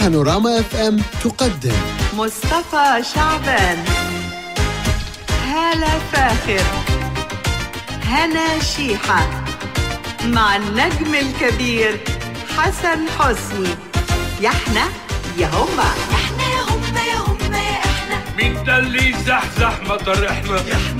بانوراما اف ام تقدم مصطفى شعبان هالة فاخر هنا شيحة مع النجم الكبير حسن حسني يا احنا يا هما احنا يا هم يا هم يا احنا مين ده اللي يزحزح مطرحنا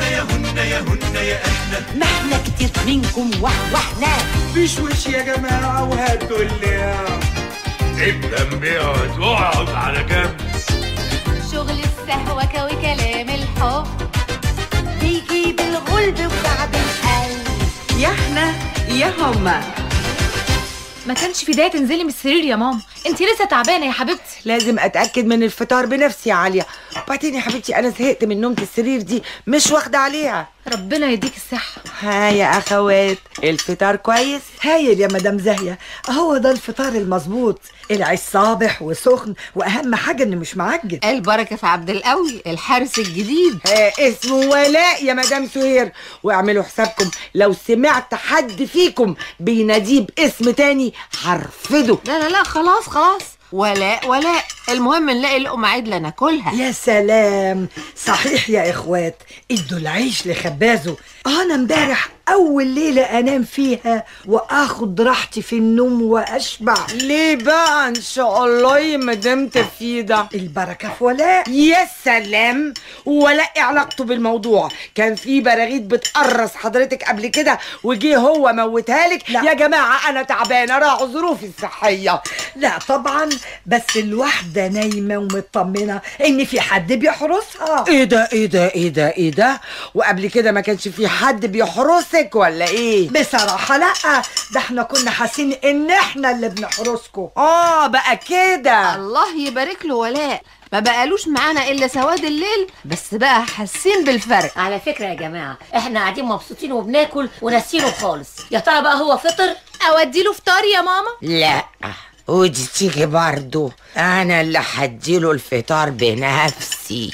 ما احنا كتير منكم واحنا مفيش وش يا جماعة وهاتوا اللي ابدا بيقعد واقعد على جنب شغل السهوكة وكلام الحب بيجيب الغلب وتعب القلب يا احنا يا هما ما كانش في داعي تنزلي من السرير يا ماما انت لسه تعبانه يا حبيبتي لازم اتاكد من الفطار بنفسي يا عاليه وبعدين يا حبيبتي انا زهقت من نومه السرير دي مش واخده عليها ربنا يديك الصحه ها يا اخوات الفطار كويس هايل يا مدام زاهية هو ده الفطار المظبوط العيش صابح وسخن واهم حاجة انه مش معجن البركة في عبد القوي الحارس الجديد ها اسمه ولاء يا مدام سهير واعملوا حسابكم لو سمعت حد فيكم بيناديه باسم تاني هرفضه لا لا لا خلاص خلاص ولاء ولاء المهم نلاقي لقمة عدلة ناكلها يا سلام صحيح يا اخوات ادوا العيش لخبازه انا امبارح اول ليلة انام فيها واخد راحتي في النوم واشبع ليه بقى ان شاء الله يا مدام تفيدة البركة في ولاء يا سلام ولا إيه علاقته بالموضوع كان في براغيث بتقرص حضرتك قبل كده وجي هو موتها لك لا. يا جماعه انا تعبانه راعوا ظروفي الصحيه لا طبعا بس الواحدة نايمة ومطمنة ان في حد بيحرسها ايه ده ايه ده ايه ده ايه ده وقبل كده ما كانش في حد بيحرسك ولا ايه بصراحة لا ده احنا كنا حاسين ان احنا اللي بنحرسكم اه بقى كده الله يبارك له ولاء ما بقالوش معانا الا سواد الليل بس بقى حاسين بالفرق على فكرة يا جماعة احنا قاعدين مبسوطين وبناكل وناسينه خالص يا ترى بقى هو فطر اودي له فطار يا ماما لا ودي تيجي برضو انا اللي هديله الفطار بنفسي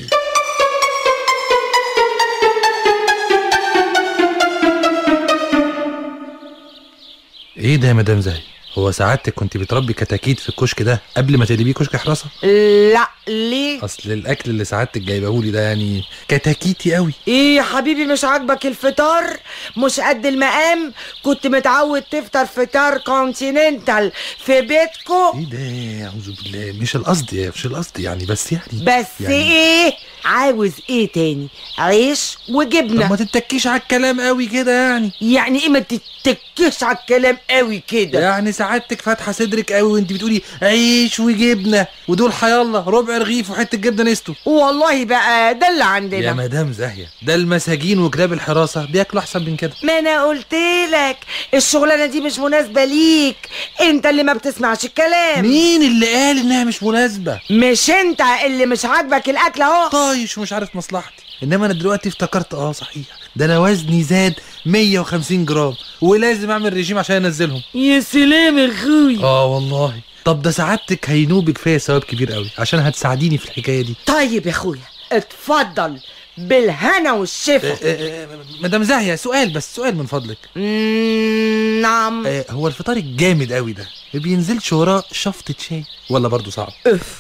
ايه ده يا مدام زاهي هو سعادتك كنت بتربي كتاكيت في الكشك ده قبل ما تقلبيه كشك حراسه لا ليه اصل الاكل اللي سعادتك جايبهولي ده يعني كتاكيتي قوي ايه يا حبيبي مش عاجبك الفطار مش قد المقام كنت متعود تفطر فطار كونتيننتال في بيتكو ايه ده اعوذ بالله مش القصد يا مش القصد يعني بس يعني بس يعني ايه عاوز ايه تاني عيش طب ما وجبنه تتكيش على الكلام قوي كده يعني يعني ايه ما تتكش على الكلام قوي كده يعني سعادتك فاتحه صدرك قوي وانت بتقولي عيش وجبنه ودول حيالله ربع رغيف وحته جبنه نستو والله بقى ده اللي يا عندنا مدام زاهيه ده المساجين وكلاب الحراسه بياكلوا احسن من كده ما انا قلت لك الشغلانه دي مش مناسبه ليك انت اللي ما بتسمعش الكلام مين اللي قال انها مش مناسبه مش انت اللي مش عاجبك الاكل اهو طايش ومش عارف مصلحتي انما انا دلوقتي افتكرت اه صحيح ده انا وزني زاد 150 جرام ولازم اعمل ريجيم عشان انزلهم يا سلام يا اخوي اه والله طب ده سعادتك هينوبك فيا ثواب كبير قوي عشان هتساعديني في الحكايه دي طيب يا اخويا اتفضل بالهنا والشفا آه، آه، آه، مدام زاهيه سؤال بس سؤال من فضلك مم، نعم آه، هو الفطار الجامد قوي ده ما بينزلش وراه شفطه شاي ولا برضه صعب اف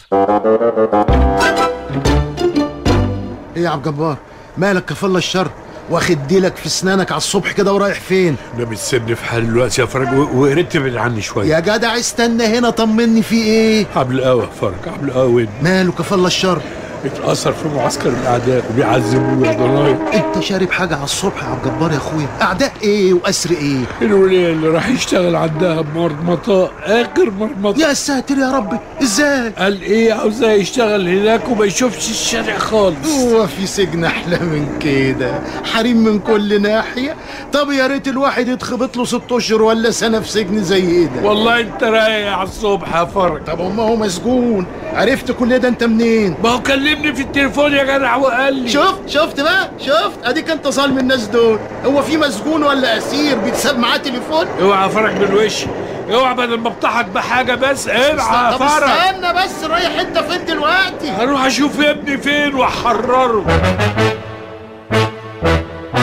ايه يا عبد الجبار مالك كفل الشر واخد ديلك في اسنانك على الصبح كده ورايح فين انا متسن في حال دلوقتي يا فرج و- ويا ريت تبعد عني شويه يا جدع استنى هنا طمني في ايه عبل قهوه يا فرج عبل قهوه ماله كفل الشر اتأثر في معسكر الاعداء وبيعذبوه يا ضنايا انت شارب حاجه على الصبح يا عبد الجبار يا اخويا اعداء ايه واسر ايه الوليه اللي راح يشتغل عندها مرمطاء اخر مرمطه يا ساتر يا ربي ازاي قال ايه عاوزاه يشتغل هناك وما يشوفش الشارع خالص هو في سجن احلى من كده حريم من كل ناحيه طب يا ريت الواحد يتخبط له ست اشهر ولا سنه في سجن زي ايه ده والله انت رايق على الصبح يا فرج طب ما هو مسجون عرفت كل ده انت منين ما هو كلمني في التليفون يا جدع وقال لي شفت شفت بقى شفت اديك انت ظالم الناس دول هو في مسجون ولا اسير بيتساب معاه تليفون اوعى يا فرج من وشي اوعى بدل ما افتحك بحاجه بس اوعى يا طب فرج استنى بس رايح انت فين دلوقتي هروح اشوف ابني فين واحرره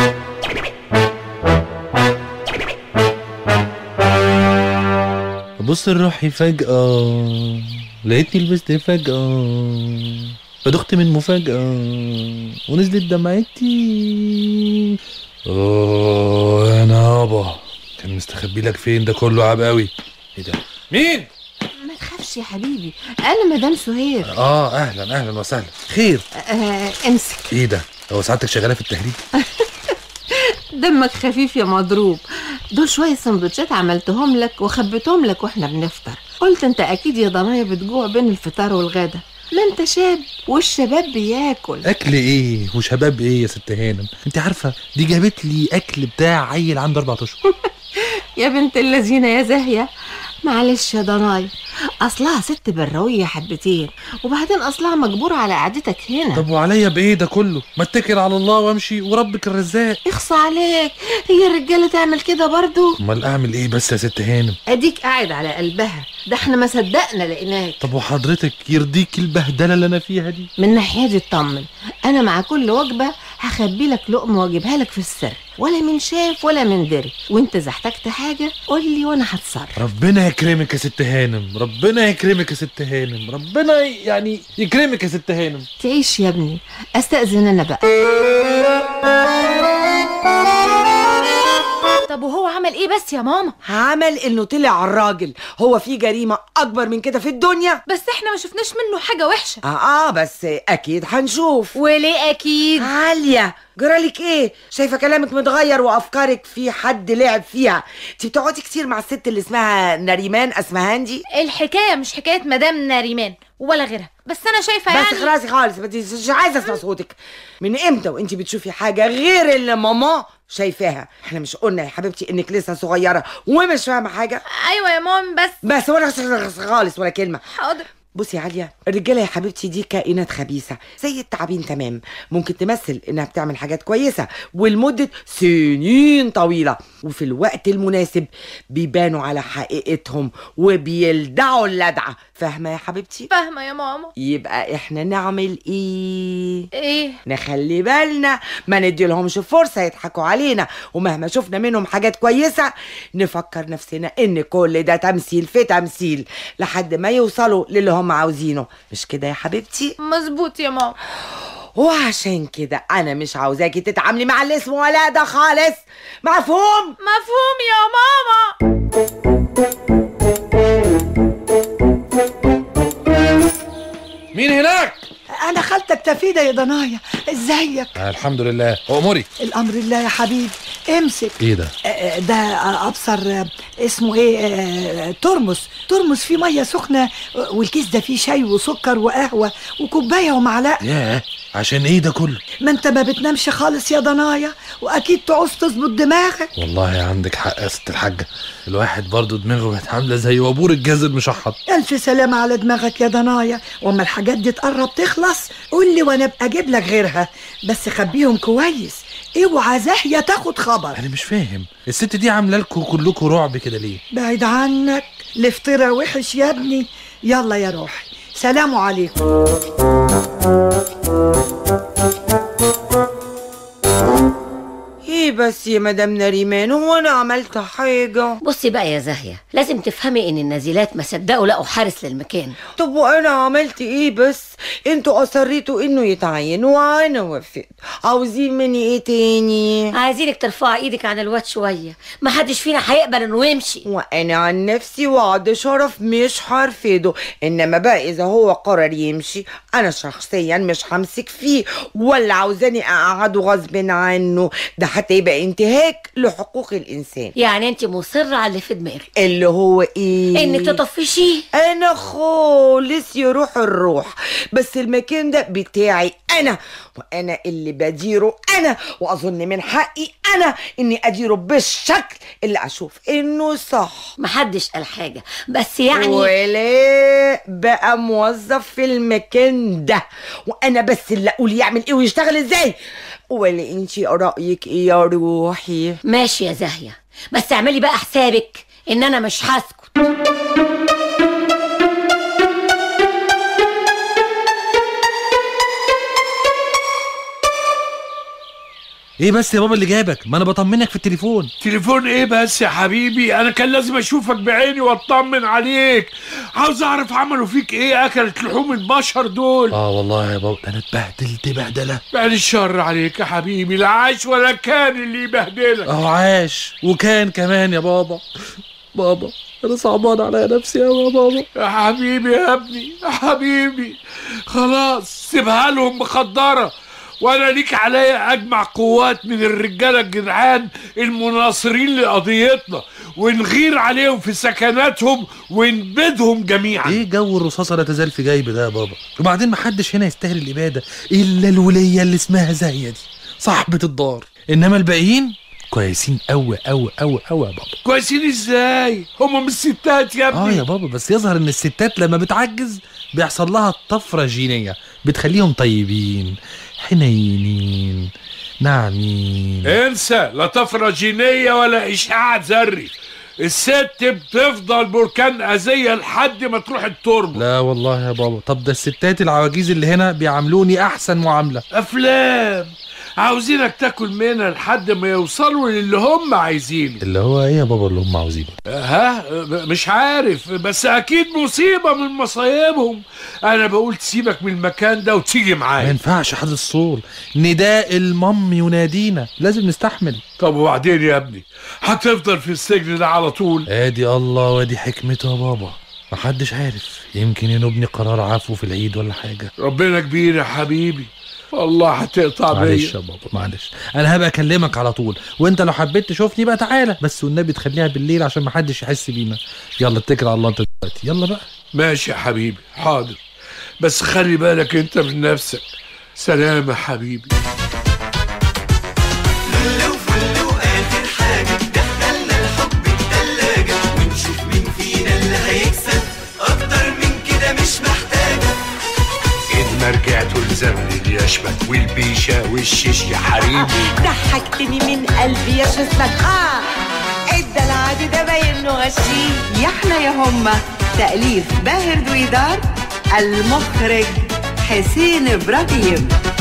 بص بص لروحي فجأة لقيتني لبست فجأة فدخت من مفاجأة ونزلت دمعتي اوه يا نابا كان مستخبي لك فين ده كله عاب قوي ايه ده مين ما تخافش يا حبيبي انا مدام سهير اه اهلا اهلا وسهلا خير آه امسك ايه ده هو سعادتك شغاله في التهريب دمك خفيف يا مضروب دول شوية سندوتشات عملتهم لك وخبيتهم لك واحنا بنفطر قلت انت اكيد يا ضنايا بتجوع بين الفطار والغدا ما انت شاب والشباب بياكل اكل ايه وشباب ايه يا ست هانم انت عارفه دي جابت لي اكل بتاع عيل عنده اربع اشهر يا بنت اللذينة يا زاهية معلش يا ضنايا اصلها ست بروية حبتين وبعدين اصلها مجبورة على قعدتك هنا طب وعليا بايه ده كله ما اتكل على الله وامشي وربك الرزاق اخصى عليك هي الرجالة تعمل كده برضو امال اعمل ايه بس يا ست هانم اديك قاعد على قلبها ده احنا ما صدقنا لقيناك طب وحضرتك يرضيك البهدله اللي انا فيها دي من ناحية دي اطمن انا مع كل وجبة هخبي لك لقمة واجيبها لك في السر ولا من شاف ولا من دري وانت اذا احتجت حاجة قول لي وانا هتصرف ربنا يكرمك يا ست هانم ربنا يكرمك يا ست هانم ربنا يعني يكرمك يا ست هانم تعيش يا ابني استأذن انا بقى طب وهو عمل ايه بس يا ماما عمل انه طلع الراجل هو في جريمة اكبر من كده في الدنيا بس احنا ما شفناش منه حاجه وحشه اه اه بس اكيد هنشوف وليه اكيد عالية جرالك ايه شايفة كلامك متغير وافكارك في حد لعب فيها انت بتقعدي كتير مع الست اللي اسمها نريمان اسمهان دي الحكايه مش حكايه مدام ناريمان ولا غيرها بس انا شايفه بس يعني خلاص خالص ما انتي مش عايزه اسمع صوتك من امتى وانت بتشوفي حاجه غير اللي ماما شايفاها احنا مش قلنا يا حبيبتي انك لسه صغيره ومش فاهمه حاجه ايوه يا مام بس بس ولا خالص ولا كلمه حاضر بصي يا عالية الرجالة يا حبيبتي دي كائنات خبيثة زي التعابين تمام ممكن تمثل انها بتعمل حاجات كويسة ولمدة سنين طويلة وفي الوقت المناسب بيبانوا على حقيقتهم وبيلدعوا اللدعة فاهمة يا حبيبتي؟ فاهمه يا ماما يبقى احنا نعمل ايه؟ ايه نخلي بالنا ما ندي لهمش فرصة يضحكوا علينا ومهما شفنا منهم حاجات كويسة نفكر نفسنا ان كل ده تمثيل في تمثيل لحد ما يوصلوا للي هم عاوزينه مش كده يا حبيبتي مظبوط يا ماما وعشان كده انا مش عاوزاكي تتعاملي مع الاسم ولا ده خالص مفهوم مفهوم يا ماما مين هناك انا خالتك تفيدة يا ضنايا ازيك آه الحمد لله اموري الامر الله يا حبيبي امسك ايه ده آه، ده آه، ابصر آه، اسمه ايه آه، ترمس ترمس فيه ميه سخنه آه، والكيس ده فيه شاي وسكر وقهوه وكوبايه ومعلقه ياه عشان ايه ده كله ما انت ما بتنامش خالص يا ضنايا واكيد تعوز تظبط دماغك والله عندك حق يا ست الحاجه الواحد برضه دماغه بقت عامله زي وابور الجاز المشحط الف سلامه على دماغك يا ضنايا واما الحاجات دي تقرب تخلص قول لي وانا ابقى اجيب لك غيرها بس خبيهم كويس اوعى زاهيه تاخد خبر انا مش فاهم الست دي عامله لكم كلكم رعب كده ليه بعيد عنك الافتراء وحش يا ابني يلا يا روحي سلام عليكم ايه بس يا مدام نريمان هو انا عملت حاجه بصي بقى يا زاهية لازم تفهمي ان النازلات ما صدقوا لقوا حارس للمكان طب وانا عملت ايه بس انتوا اصريتوا انه يتعين وانا وافقت عاوزين مني ايه تاني عايزينك ترفعي ايدك عن الواد شوية ما حدش فينا هيقبل انه يمشي وانا عن نفسي وعد شرف مش هرفضه انما بقى اذا هو قرر يمشي انا شخصيا مش همسك فيه ولا عاوزاني اقعده غصب عنه ده حتى يبقى انتهاك لحقوق الانسان يعني انت مصرة على اللي في دماغك اللي هو ايه انك تطفشيه انا خالص يروح الروح بس المكان ده بتاعي انا وانا اللي بديره انا واظن من حقي انا اني اديره بالشكل اللي اشوف انه صح محدش قال حاجة بس يعني ولا بقى موظف في المكان ده وانا بس اللي اقول يعمل ايه ويشتغل ازاي ولا انتي رايك ايه يا روحي ماشي يا زاهية بس اعملي بقى حسابك ان انا مش هسكت ايه بس يا بابا اللي جابك ما انا بطمنك في التليفون تليفون ايه بس يا حبيبي انا كان لازم اشوفك بعيني واطمن عليك عاوز اعرف عملوا فيك ايه اكلت لحوم البشر دول اه والله يا بابا انا اتبهدلت بهدله بعد الشر عليك يا حبيبي لا عاش ولا كان اللي يبهدلك اهو عاش وكان كمان يا بابا بابا انا صعبان على نفسي قوي يا بابا يا حبيبي يا ابني يا حبيبي خلاص سيبها لهم مخدرة وانا ليك عليا اجمع قوات من الرجاله الجدعان المناصرين لقضيتنا ونغير عليهم في سكناتهم ونبيدهم جميعا ايه جو الرصاصه لا تزال في جيب ده يا بابا وبعدين ما حدش هنا يستاهل الاباده الا الوليه اللي اسمها زاهيه دي صاحبه الدار انما الباقيين كويسين قوي قوي قوي قوي يا بابا كويسين ازاي هم مش ستات يا ابني اه يا بابا بس يظهر ان الستات لما بتعجز بيحصل لها طفره جينيه بتخليهم طيبين حنينين ناعمين انسى لا طفرة جينية ولا إشعاع ذري الست بتفضل بركان أذية لحد ما تروح التربة لا والله يا بابا طب ده الستات العواجيز اللي هنا بيعاملوني احسن معامله أفلام عاوزينك تاكل منها لحد ما يوصلوا للي هم عايزينه اللي هو ايه يا بابا اللي هم عاوزينه ها مش عارف بس اكيد مصيبه من مصايبهم انا بقول تسيبك من المكان ده وتيجي ما معايا ينفعش حد الصول نداء المم ينادينا لازم نستحمل طب وبعدين يا ابني هتفضل في السجن ده على طول ادي الله وادي حكمته يا بابا محدش عارف يمكن ينوبني قرار عفو في العيد ولا حاجه ربنا كبير يا حبيبي والله هتقطع معلش بيا يا بابا معلش انا هبقى اكلمك على طول وانت لو حبيت تشوفني بقى تعالى بس والنبي تخليها بالليل عشان محدش يحس بينا يلا اتكل على الله انت دلوقتي يلا بقى ماشي يا حبيبي حاضر بس خلي بالك انت من نفسك سلام يا حبيبي لو فل واخر حاجة دخلنا الحب التلاجة ونشوف مين فينا اللي هيكسب اكتر من كده مش محتاجة إذ ما رجعتوا لزمن اليشمت والبيشة والشيش يا حريمي ضحكتني من قلبي يا شسمك اه الدلع دي ده باين انه غشيم يا احنا يا هما تأليف باهر دويدار المخرج حسين ابراهيم